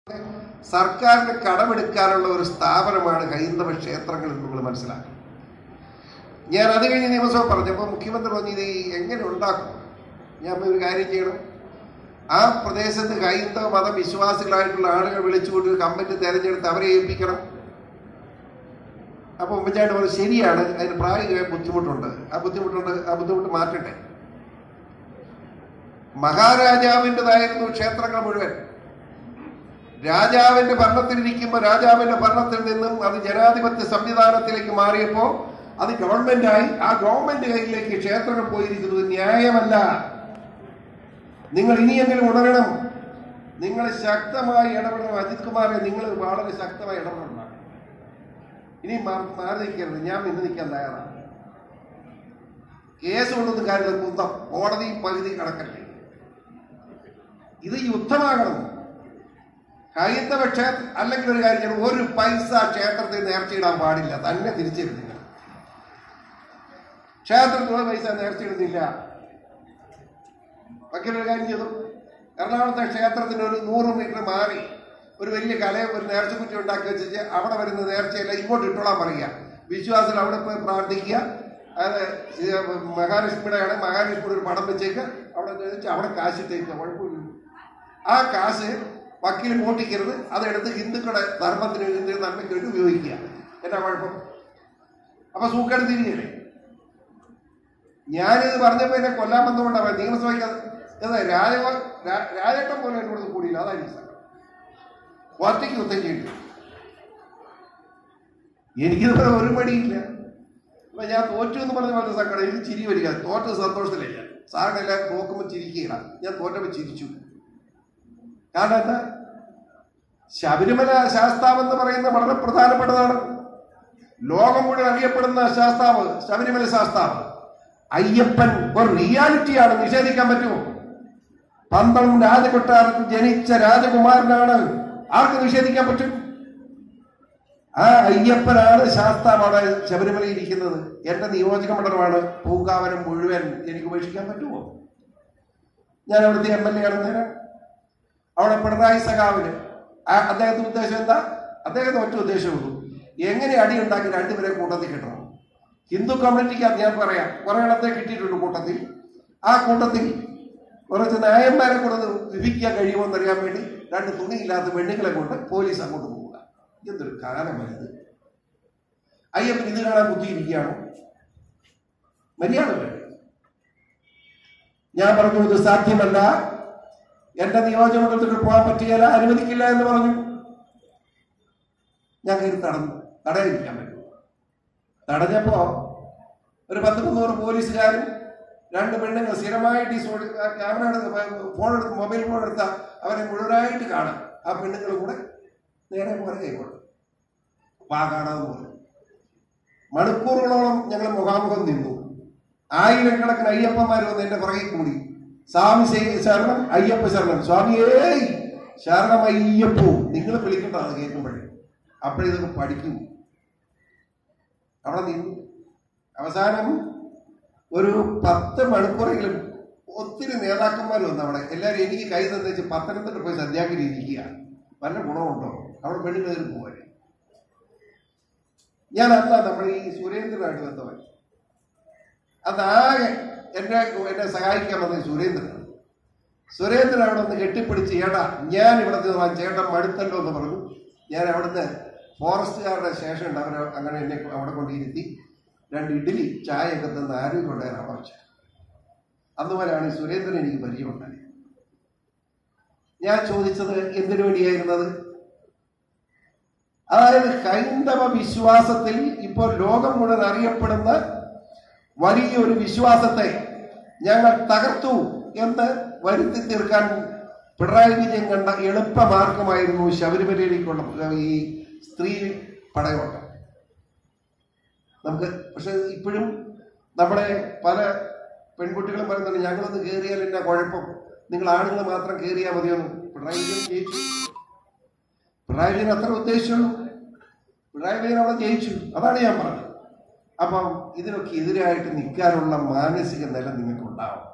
സർക്കാരിന് കടമെടുക്കാനുള്ള ഒരു സ്ഥാപനമാണ് ഹൈന്ദവ ക്ഷേത്രങ്ങൾ എന്ന് നിങ്ങൾ മനസ്സിലാക്കണം ഞാൻ അത് കഴിഞ്ഞ് നിയമസഭ പറഞ്ഞപ്പോൾ മുഖ്യമന്ത്രി പറഞ്ഞു ഇത് എങ്ങനെ ഉണ്ടാക്കും ഞാൻ ഇപ്പൊ ഒരു കാര്യം ചെയ്യണം ആ പ്രദേശത്ത് ഹൈന്ദവ മത വിശ്വാസികളായിട്ടുള്ള ആളുകൾ വിളിച്ചുകൊണ്ട് ഒരു കമ്മിറ്റി തെരഞ്ഞെടുത്ത് അവരെ ഏൽപ്പിക്കണം അപ്പൊ ഉമ്മച്ചാണ്ട് പറഞ്ഞു ശരിയാണ് അതിന് പ്രായോഗിക ബുദ്ധിമുട്ടുണ്ട് ആ ബുദ്ധിമുട്ടുണ്ട് ആ ബുദ്ധിമുട്ട് മാറ്റട്ടെ മഹാരാജാവിൻ്റെതായിരുന്നു ക്ഷേത്രങ്ങൾ മുഴുവൻ രാജാവിന്റെ ഭരണത്തിലിരിക്കുമ്പോൾ രാജാവിന്റെ ഭരണത്തിൽ നിന്നും അത് ജനാധിപത്യ സംവിധാനത്തിലേക്ക് മാറിയപ്പോൾ അത് ഗവൺമെന്റായി ആ ഗവൺമെന്റ് കയ്യിലേക്ക് ക്ഷേത്രങ്ങൾ പോയിരിക്കുന്നത് ന്യായമല്ല നിങ്ങൾ ഇനിയെങ്കിലും ഉണരണം നിങ്ങൾ ശക്തമായി ഇടപെടണം അജിത് കുമാറെ നിങ്ങൾ വളരെ ശക്തമായി ഇടപെടണം ഇനി മാറി മാറി നിൽക്കരുത് ഞാൻ നിന്ന് നിൽക്കാൻ തയ്യാറാണ് കേസ് കൊണ്ടൊന്നും കാര്യമില്ല കുന്തം കോടതി പകുതി കടക്കല്ലേ ഇത് യുദ്ധമാകണം ഹൈന്ദവ ക്ഷേത്ര അല്ലെങ്കിൽ ഒരു കാര്യം ചെയ്യണം ഒരു പൈസ ക്ഷേത്രത്തിൽ നേർച്ചയിടാൻ പാടില്ല തന്നെ തിരിച്ചിരുന്നില്ല ക്ഷേത്രത്തിൽ ഒരു പൈസ നേർച്ചയിടുന്നില്ല വക്കീലൊരു കാര്യം ചെയ്തു എറണാകുളത്തെ ക്ഷേത്രത്തിന് ഒരു നൂറ് മീറ്റർ മാറി ഒരു വലിയ കലയെ ഒരു നേർച്ചക്കുറ്റി ഉണ്ടാക്കി വെച്ചിട്ട് അവിടെ വരുന്ന നേർച്ചയല്ല ഇങ്ങോട്ട് ഇട്ടോളാൻ പറയുക വിശ്വാസികൾ അവിടെ പോയി പ്രാർത്ഥിക്കുക അത് മഹാലക്ഷ്മിയുടെയാണ് മഹാലക്ഷ്മിയുടെ ഒരു പടം വെച്ചേക്ക് അവിടെ വെച്ച് അവിടെ കാശിട്ടേക്കുക കുഴപ്പമില്ല ആ കാശ് വക്കീൽ മോട്ടിക്കരുത് അതെടുത്ത് ഹിന്ദുക്കളുടെ ധർമ്മത്തിന് ഹിന്ദു നന്മയ്ക്ക് വേണ്ടി ഉപയോഗിക്കുക എന്നാ കുഴപ്പം അപ്പൊ സൂക്കേട് തിരിഞ്ഞില്ലേ ഞാനിത് പറഞ്ഞപ്പോ എന്നെ കൊല്ലാൻ ബന്ധമുണ്ടാവാൻ നിയമസഭയ്ക്ക് അത് ഇത് രാജ രാ- രാജേട്ടൻ പോലെ എന്നോട് കൂടിയില്ല അതായിരിക്കും സങ്കടം ഒറ്റയ്ക്ക് യുദ്ധം ചെയ്തു എനിക്കിത് ഒരു മടിയില്ല അപ്പൊ ഞാൻ തോറ്റു എന്ന് പറഞ്ഞ പോലെ സങ്കടം എനിക്ക് ചിരി വരിക തോറ്റ സന്തോഷത്തിലില്ല സാറിനെല്ലാം നോക്കുമ്പോൾ ചിരിക്കുകയില്ല ഞാൻ തോറ്റപ്പോൾ ചിരിച്ചു കാരണം എന്താ ശബരിമല ശാസ്താവ് എന്ന് പറയുന്ന വളരെ പ്രധാനപ്പെട്ടതാണ് ലോകം മുഴുവൻ അറിയപ്പെടുന്ന ശാസ്താവ് ശബരിമല ശാസ്താവ് അയ്യപ്പൻ ഒരു റിയാലിറ്റിയാണ് നിഷേധിക്കാൻ പറ്റുമോ പന്തളം രാജകൊട്ടാരത്തിൽ ജനിച്ച രാജകുമാരനാണ് ആർക്ക് നിഷേധിക്കാൻ പറ്റും ആ അയ്യപ്പനാണ് ശാസ്താവ് അവിടെ ശബരിമലയിൽ ഇരിക്കുന്നത് എന്റെ നിയോജക മണ്ഡലമാണ് പൂങ്കാവനം മുഴുവൻ എനിക്ക് ഉപേക്ഷിക്കാൻ പറ്റുമോ ഞാൻ അവിടുത്തെ എം എൽ എ ആണെന്നേരം അവിടെ പിണറായി സഖാവിന് ആ- അദ്ദേഹത്തിന്റെ ഉദ്ദേശം എന്താ അദ്ദേഹത്തിന് ഒറ്റ ഉദ്ദേശമുള്ളൂ എങ്ങനെ അടി ഉണ്ടാക്കി രണ്ടുപേരെ കൂട്ടത്തിൽ കിട്ടണം ഹിന്ദു കമ്മ്യൂണിറ്റിക്ക് അത് ഞാൻ പറയാം കുറെ എണ്ണത്തെ കിട്ടിയിട്ടുണ്ട് കൂട്ടത്തിൽ ആ കൂട്ടത്തിൽ കുറച്ച് നായന്മാരെ കൊണ്ട് വിധിക്കാൻ കഴിയുമോ അറിയാൻ വേണ്ടി രണ്ട് തുണിയില്ലാത്ത പെണ്ണുങ്ങളെ കൊണ്ട് പോലീസ് അങ്ങോട്ട് പോവുക എന്തൊരു കാലമായത് അയ്യപ്പൻ ഇത് കാണാൻ കുത്തിയിരിക്കുകയാണോ മര്യാദ വേണ്ടേ ഞാൻ പറഞ്ഞു ഇത് സാധ്യമല്ല എന്റെ നിയോജകമണ്ഡലത്തിൽ പോകാൻ പറ്റുകയില്ല അനുവദിക്കില്ല എന്ന് പറഞ്ഞു ഞാൻ കയറി തടഞ്ഞു തടയാതിരിക്കാൻ പറ്റും തടഞ്ഞപ്പോ ഒരു പത്ത് മുന്നൂറ് പോലീസുകാരും രണ്ട് പെണ്ണുങ്ങൾ സ്ഥിരമായിട്ട് ഈ സോഴി- ആ ക്യാമറ എടുത്ത് ഫോൺ എടുത്ത് മൊബൈൽ ഫോൺ എടുത്ത അവരെ മുഴുവനായിട്ട് കാണാം ആ പെണ്ണുങ്ങൾ കൂടെ നേരെ പോലെ കൈകൊള്ളു വാ കാണാതെ പോലെ മണിക്കൂറുകളോളം ഞങ്ങൾ മുഖാമുഖം നിന്നു ആയിരക്കണക്കിന് അയ്യപ്പന്മാർ വന്ന് എന്റെ പുറകെ കൂടി സ്വാമി ശേ- ശരണം അയ്യപ്പ ശരണം സ്വാമിയേ ശരണം അയ്യപ്പോ നിങ്ങൾ വിളിക്കേണ്ടതാണ് കേൾക്കുമ്പോഴേ അപ്പോഴിതൊക്കെ പഠിക്കും അവിടെ നിന്നു അവസാനം ഒരു പത്ത് മണിക്കൂറെങ്കിലും ഒത്തിരി നേതാക്കന്മാർ വന്നു അവിടെ എല്ലാവരും എനിക്ക് കൈ തന്നേച്ച് പത്തനംതിട്ട പോയി സത്യാഗ്രഹി ഇരിക്കുക നല്ല ഗുണമുണ്ടോ അവിടെ പെണ്ണുങ്ങളിൽ പോകാൻ ഞാൻ അന്നാ നമ്മൾ ഈ സുരേന്ദ്രനായിട്ട് ബന്ധമായി അതാകെ എന്നെ എന്നെ സഹായിക്കാൻ വന്നത് സുരേന്ദ്രനാണ് സുരേന്ദ്രൻ അവിടെ ഒന്ന് കെട്ടിപ്പിടിച്ച് ഏടാ ഞാൻ ഇവിടെ നിന്ന് ചേട്ടൻ മടുത്തല്ലോ എന്ന് പറഞ്ഞു ഞാൻ അവിടുന്ന് ഫോറസ്റ്റുകാരുടെ സ്റ്റേഷൻ ഉണ്ട് അവർ അങ്ങനെ എന്നെ അവിടെ കൊണ്ടിരുത്തി രണ്ട് ഇഡ്ഡലി ചായ ഒക്കെ തന്ന് ആരോഗ്യമുണ്ടായാൽ അവിടെ വെച്ചു അന്ന് പോലെയാണ് ഈ സുരേന്ദ്രൻ എനിക്ക് പരിചയമുണ്ടായത് ഞാൻ ചോദിച്ചത് എന്തിനു വേണ്ടിയായിരുന്നത് അതായത് ഹൈന്ദവ വിശ്വാസത്തിൽ ഇപ്പോൾ ലോകം മുഴുവൻ അറിയപ്പെടുന്ന വലിയൊരു വിശ്വാസത്തെ ഞങ്ങൾ തകർത്തു എന്ന് വരുത്തി തീർക്കാൻ പിണറായി വിജയൻ കണ്ട എളുപ്പമാർഗമായിരുന്നു ശബരിമലയിലേക്കുള്ള ഈ സ്ത്രീ പടയോട്ടം നമുക്ക് പക്ഷെ ഇപ്പോഴും നമ്മുടെ പല പെൺകുട്ടികളും പറയുന്നുണ്ട് ഞങ്ങളൊന്ന് കയറിയാൽ എന്നാ കുഴപ്പം നിങ്ങൾ ആണുങ്ങൾ മാത്രം കയറിയാൽ മതിയെന്ന് പിണറായി വിജയൻ ജയിച്ചു പിണറായി വിജയൻ അത്ര ഉദ്ദേശിച്ചുള്ളൂ പിണറായി വിജയൻ അവിടെ ജയിച്ചു അതാണ് ഞാൻ പറഞ്ഞത് അപ്പം ഇതിനൊക്കെ എതിരായിട്ട് നിൽക്കാനുള്ള മാനസിക നില നിങ്ങൾക്ക് ഉണ്ടാവും